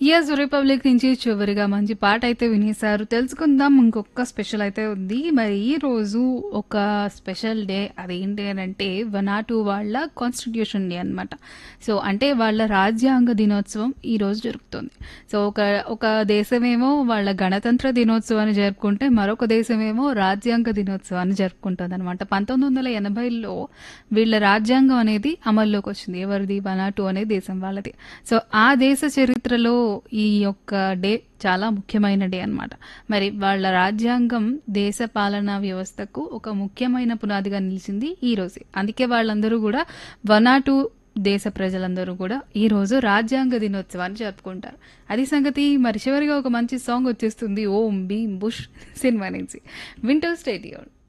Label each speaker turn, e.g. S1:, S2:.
S1: yes republic నుంచి చివరిగా మంచి పాట అయితే వినేశారు తెలుసుకుందాం ఇంకొక స్పెషల్ అయితే ఉంది మరి ఈ రోజు ఒక స్పెషల్ డే అదేంటి అని అంటే వనాటు వాళ్ళ కాన్స్టిట్యూషన్ డే అన్నమాట సో అంటే వాళ్ళ రాజ్యాంగ దినోత్సవం ఈ రోజు జరుగుతుంది సో ఒక ఒక దేశమేమో వాళ్ళ గణతంత్ర దినోత్సవాన్ని జరుపుకుంటే మరొక దేశమేమో రాజ్యాంగ దినోత్సవాన్ని జరుపుకుంటుంది అనమాట పంతొమ్మిది వందల ఎనభైలో వీళ్ళ రాజ్యాంగం అనేది అమల్లోకి వచ్చింది ఎవరిది వనాటు అనే దేశం వాళ్ళది సో ఆ దేశ చరిత్రలో ఈ యొక్క డే చాలా ముఖ్యమైన డే అన్నమాట మరి వాళ్ళ రాజ్యాంగం దేశ పాలనా వ్యవస్థకు ఒక ముఖ్యమైన పునాదిగా నిలిచింది ఈ రోజే అందుకే వాళ్ళందరూ కూడా వనాటు దేశ ప్రజలందరూ కూడా ఈ రోజు రాజ్యాంగ దినోత్సవాన్ని జరుపుకుంటారు అది సంగతి మరి చివరిగా ఒక మంచి సాంగ్ వచ్చేస్తుంది ఓం భీమ్ బుష్ సినిమా నుంచి వింటర్ స్టేడియం